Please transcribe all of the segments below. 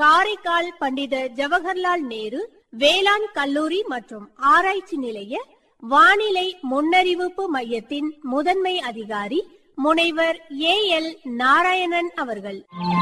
காரைக்கால் பண்டித ஜவஹர்லால் நேரு வேளாண் கல்லூரி மற்றும் ஆராய்ச்சி நிலைய வானிலை முன்னறிவிப்பு மையத்தின் முதன்மை அதிகாரி முனைவர் ஏ எல் நாராயணன் அவர்கள்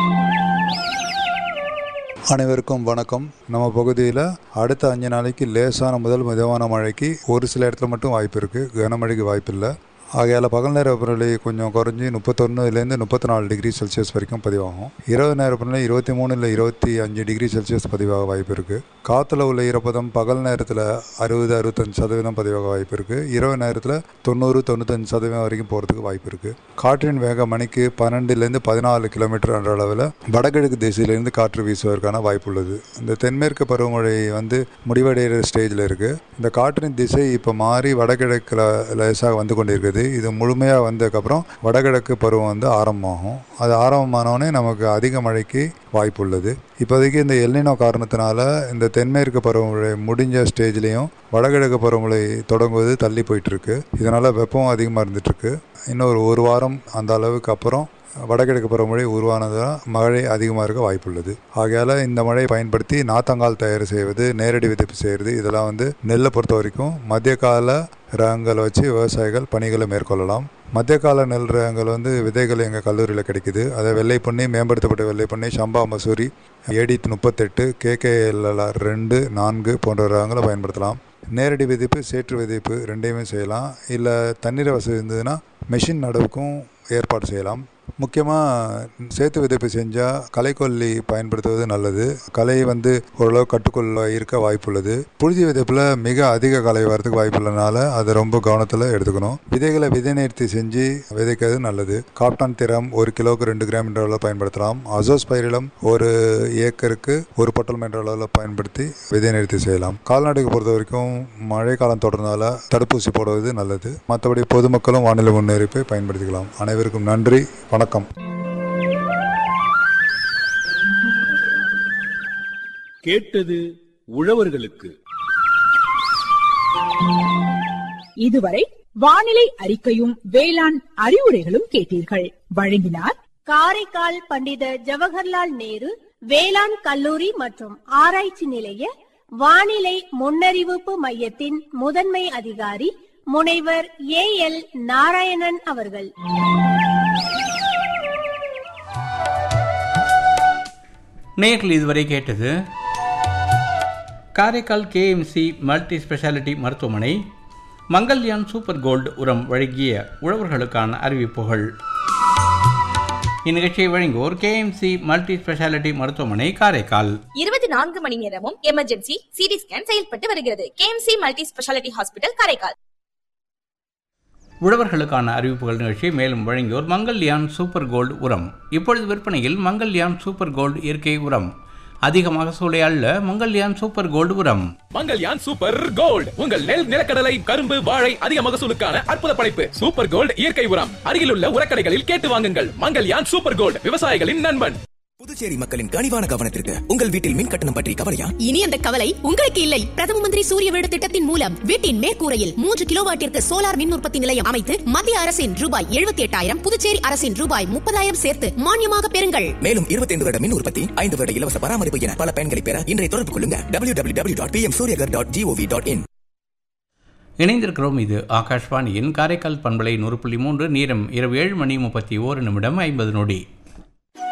அனைவருக்கும் வணக்கம் நம்ம பகுதியில் அடுத்த அஞ்சு நாளைக்கு லேசான முதல் மிதமான மழைக்கு ஒரு சில இடத்துல மட்டும் வாய்ப்பு இருக்குது கனமழைக்கு வாய்ப்பு இல்லை ஆகையால் பகல் நேர வெப்பநிலை கொஞ்சம் குறைஞ்சி முப்பத்தொன்னுலேருந்து முப்பத்தி நாலு டிகிரி செல்சியஸ் வரைக்கும் பதிவாகும் இரவு நேர வெப்பநிலை இருபத்தி மூணு இல்லை இருபத்தி அஞ்சு டிகிரி செல்சியஸ் பதிவாக வாய்ப்பு இருக்குது காற்றுல உள்ள ஈரப்பதம் பகல் நேரத்தில் அறுபது அறுபத்தஞ்சு சதவீதம் பதிவாக வாய்ப்பு இருக்குது இரவு நேரத்தில் தொண்ணூறு தொண்ணூத்தஞ்சு சதவீதம் வரைக்கும் போகிறதுக்கு வாய்ப்பு இருக்குது காற்றின் வேகம் மணிக்கு பன்னெண்டுலேருந்து பதினாலு கிலோமீட்டர் என்ற அளவில் வடகிழக்கு திசையிலிருந்து காற்று வீசுவதற்கான வாய்ப்பு உள்ளது இந்த தென்மேற்கு பருவமழை வந்து முடிவடைகிற ஸ்டேஜில் இருக்குது இந்த காற்றின் திசை இப்போ மாறி வடகிழக்கில் லேசாக வந்து கொண்டிருக்குது இது முழுமையாக வந்ததுக்கப்புறம் வடகிழக்கு பருவம் வந்து ஆரம்பமாகும் அது ஆரம்பமானோடனே நமக்கு அதிக மழைக்கு வாய்ப்பு உள்ளது இப்போதைக்கு இந்த எல்லினோ காரணத்தினால இந்த தென்மேற்கு பருவமழை முடிஞ்ச ஸ்டேஜ்லேயும் வடகிழக்கு பருவமழை தொடங்குவது தள்ளி போயிட்டுருக்கு இதனால் வெப்பம் அதிகமாக இருந்துகிட்ருக்கு இன்னொரு ஒரு வாரம் அந்த அளவுக்கு அப்புறம் வடகிழக்கு பருவமழை உருவானதால் மழை அதிகமாக இருக்க வாய்ப்புள்ளது ஆகையால் இந்த மழையை பயன்படுத்தி நாத்தங்கால் தயார் செய்வது நேரடி விதைப்பு செய்கிறது இதெல்லாம் வந்து நெல்லை பொறுத்த வரைக்கும் மத்திய கால ரகங்களை வச்சு விவசாயிகள் பணிகளை மேற்கொள்ளலாம் மத்திய கால நெல் ரகங்கள் வந்து விதைகள் எங்கள் கல்லூரியில் கிடைக்குது அதை வெள்ளை பண்ணி மேம்படுத்தப்பட்ட வெள்ளை பண்ணி சம்பா மசூரி ஏடி முப்பத்தெட்டு கேகேஎல்எல்ஆர் ரெண்டு நான்கு போன்ற ரகங்களை பயன்படுத்தலாம் நேரடி விதைப்பு சேற்று விதைப்பு ரெண்டையுமே செய்யலாம் இல்லை தண்ணீர் வசதி இருந்ததுன்னா மெஷின் நடவுக்கும் ஏற்பாடு செய்யலாம் முக்கியமாக சேத்து விதைப்பு செஞ்சால் களைக்கொல்லி பயன்படுத்துவது நல்லது களை வந்து ஓரளவு கட்டுக்குள்ள இருக்க வாய்ப்புள்ளது புழுதி விதைப்பில் மிக அதிக களை வரதுக்கு வாய்ப்பு இல்லைனால அதை ரொம்ப கவனத்தில் எடுத்துக்கணும் விதைகளை விதை நேர்த்தி செஞ்சு விதைக்கிறது நல்லது காப்டான் திறம் ஒரு கிலோவுக்கு ரெண்டு கிராம் என்ற அளவில் பயன்படுத்தலாம் அசோஸ் பயிரிலம் ஒரு ஏக்கருக்கு ஒரு பொட்டலம் என்ற அளவில் பயன்படுத்தி விதை நிறுத்தி செய்யலாம் கால்நடைக்கு பொறுத்த வரைக்கும் மழை காலம் தொடர்ந்தால தடுப்பூசி போடுவது நல்லது மற்றபடி பொதுமக்களும் வானிலை முன்னறிப்பை பயன்படுத்திக்கலாம் அனைவருக்கும் நன்றி வணக்கம் கேட்டது உழவர்களுக்கு இதுவரை வானிலை அறிக்கையும் வேளாண் அறிவுரைகளும் கேட்டீர்கள் வழங்கினார் காரைக்கால் பண்டித ஜவஹர்லால் நேரு வேளாண் கல்லூரி மற்றும் ஆராய்ச்சி நிலைய வானிலை முன்னறிவிப்பு மையத்தின் முதன்மை அதிகாரி முனைவர் ஏ எல் நாராயணன் அவர்கள் நேரில் இதுவரை கேட்டது காரைக்கால் கேஎம்சி மல்டி ஸ்பெஷாலிட்டி மருத்துவமனை மங்கல்யான் சூப்பர் கோல்டு உரம் வழங்கிய உழவர்களுக்கான அறிவிப்புகள் இந்நிகழ்ச்சியை வழங்குவோர் கேஎம்சி மல்டி ஸ்பெஷாலிட்டி மருத்துவமனை காரைக்கால் இருபத்தி நான்கு மணி நேரமும் எமர்ஜென்சி சிடி ஸ்கேன் செயல்பட்டு வருகிறது KMC multi speciality hospital Karaikal உழவர்களுக்கான அறிவிப்புகள் நிகழ்ச்சியை மேலும் வழங்கியோர் மங்கல்யான் சூப்பர் கோல்டு உரம் இப்பொழுது விற்பனையில் மங்கல்யான் சூப்பர் கோல்டு இயற்கை உரம் அதிக மகசூலை அல்ல மங்கல்யான் சூப்பர் கோல்டு உரம் மங்கல்யான் சூப்பர் கோல்ட் உங்கள் நெல் நிலக்கடலை கரும்பு வாழை அதிக மகசூலுக்கான அற்புத படைப்பு சூப்பர் கோல்ட் இயற்கை உரம் அருகிலுள்ள உரக்கடைகளில் கேட்டு வாங்குங்கள் மங்கல்யான் சூப்பர் கோல்ட் விவசாயிகளின் நண்பன் புதுச்சேரி மக்களின் கனிவான கவனத்திற்கு உங்கள் வீட்டில் மின் கட்டணம் பற்றி கவலையா இனி அந்த கவலை உங்களுக்கு இல்லை பிரதம மந்திரி சூரிய வீடு திட்டத்தின் மூலம் வீட்டின் மேற்கூரையில் மூன்று கிலோவாட்டிற்கு சோலார் மின் உற்பத்தி நிலையம் அமைத்து மத்திய அரசின் ரூபாய் எழுபத்தி எட்டாயிரம் புதுச்சேரி அரசின் ரூபாய் முப்பதாயிரம் சேர்த்து மானியமாக பெறுங்கள் மேலும் இருபத்தி ஐந்து வருட மின் உற்பத்தி ஐந்து வருட இலவச பராமரிப்பு என பல பயன்களை பெற இன்றைய தொடர்பு கொள்ளுங்க W W W dot P M Suryaghar dot GOV dot in இணைந்திருக்கிறோம் இது ஆகாஷ்வாணியின் காரைக்கால் பண்பலை நூறு புள்ளி மூன்று நேரம் இரவு ஏழு மணி முப்பத்தி ஓரு நிமிடம் ஐம்பது நொடி